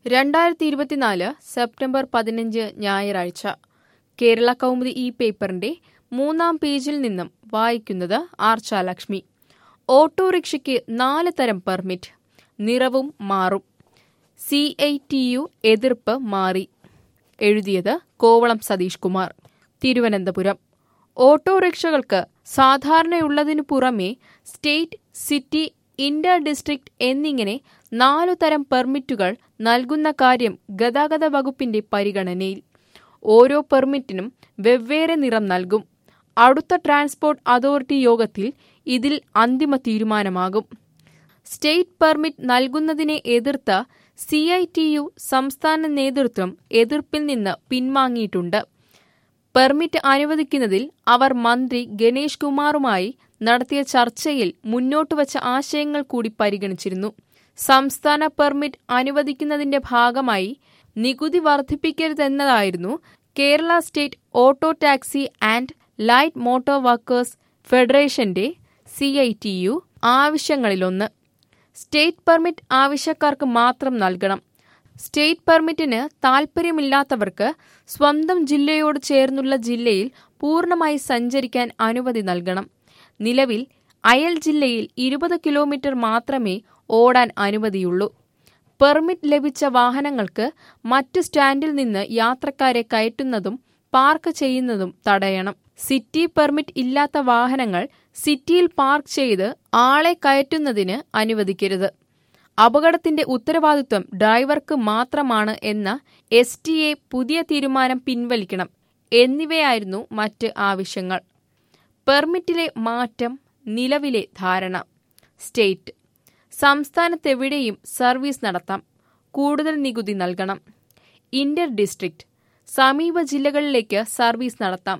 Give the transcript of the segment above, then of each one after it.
രണ്ടായിരത്തി ഇരുപത്തിനാല് സെപ്റ്റംബർ പതിനഞ്ച് ഞായറാഴ്ച കേരള കൗമുദി ഈ പേപ്പറിന്റെ മൂന്നാം പേജിൽ നിന്നും വായിക്കുന്നത് ആർച്ചാലക്ഷ്മി ഓട്ടോറിക്ഷയ്ക്ക് നാല് തരം പെർമിറ്റ് നിറവും മാറും സി ഐ ടി യു എതിർപ്പ് മാറി എഴുതിയത് കോവളം സതീഷ് കുമാർ തിരുവനന്തപുരം ഓട്ടോറിക്ഷകൾക്ക് സാധാരണയുള്ളതിനു പുറമെ സ്റ്റേറ്റ് സിറ്റി ഇന്റർ ഡിസ്ട്രിക്ട് എന്നിങ്ങനെ നാലു തരം പെർമിറ്റുകൾ നൽകുന്ന കാര്യം ഗതാഗത വകുപ്പിന്റെ പരിഗണനയിൽ ഓരോ പെർമിറ്റിനും വെവ്വേറെ നിറം നൽകും അടുത്ത ട്രാൻസ്പോർട്ട് അതോറിറ്റി യോഗത്തിൽ ഇതിൽ അന്തിമ തീരുമാനമാകും സ്റ്റേറ്റ് പെർമിറ്റ് നൽകുന്നതിനെ എതിർത്ത സി ഐ ടി യു സംസ്ഥാന നേതൃത്വം എതിർപ്പിൽ നിന്ന് പിൻവാങ്ങിയിട്ടുണ്ട് പെർമിറ്റ് അനുവദിക്കുന്നതിൽ അവർ മന്ത്രി ഗണേഷ് കുമാറുമായി നടത്തിയ ചർച്ചയിൽ മുന്നോട്ടുവച്ച ആശയങ്ങൾ കൂടി പരിഗണിച്ചിരുന്നു സംസ്ഥാന പെർമിറ്റ് അനുവദിക്കുന്നതിന്റെ ഭാഗമായി നികുതി വർദ്ധിപ്പിക്കരുതെന്നതായിരുന്നു Kerala state auto taxi and light motor workers ഫെഡറേഷന്റെ സി ഐ ടി യു ആവശ്യങ്ങളിലൊന്ന് സ്റ്റേറ്റ് പെർമിറ്റ് ആവശ്യക്കാർക്ക് മാത്രം നൽകണം സ്റ്റേറ്റ് പെർമിറ്റിന് താൽപ്പര്യമില്ലാത്തവർക്ക് സ്വന്തം ജില്ലയോട് ചേർന്നുള്ള ജില്ലയിൽ പൂർണ്ണമായി സഞ്ചരിക്കാൻ അനുമതി നൽകണം നിലവിൽ അയൽ ജില്ലയിൽ ഇരുപത് കിലോമീറ്റർ മാത്രമേ ഓടാൻ അനുമതിയുള്ളൂ പെർമിറ്റ് ലഭിച്ച വാഹനങ്ങൾക്ക് മറ്റ് സ്റ്റാൻഡിൽ നിന്ന് യാത്രക്കാരെ കയറ്റുന്നതും പാർക്ക് ചെയ്യുന്നതും തടയണം സിറ്റി പെർമിറ്റ് ഇല്ലാത്ത വാഹനങ്ങൾ സിറ്റിയിൽ പാർക്ക് ചെയ്ത് ആളെ കയറ്റുന്നതിന് അനുവദിക്കരുത് അപകടത്തിന്റെ ഉത്തരവാദിത്വം ഡ്രൈവർക്ക് മാത്രമാണ് എന്ന എസ് ടി എ പുതിയ തീരുമാനം പിൻവലിക്കണം എന്നിവയായിരുന്നു മറ്റ് ആവശ്യങ്ങൾ പെർമിറ്റിലെ മാറ്റം നിലവിലെ ധാരണ സ്റ്റേറ്റ് സംസ്ഥാനത്തെവിടെയും സർവീസ് നടത്താം കൂടുതൽ നികുതി നൽകണം ഇന്റർ ഡിസ്ട്രിക്ട് സമീപ ജില്ലകളിലേക്ക് സർവീസ് നടത്താം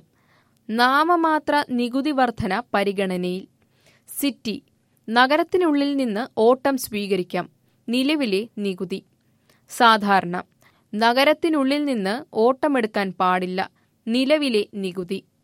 നാമമാത്ര നികുതി വർധന പരിഗണനയിൽ സിറ്റി നഗരത്തിനുള്ളിൽ നിന്ന് ഓട്ടം സ്വീകരിക്കാം നിലവിലെ നികുതി സാധാരണ നഗരത്തിനുള്ളിൽ നിന്ന് ഓട്ടമെടുക്കാൻ പാടില്ല നിലവിലെ നികുതി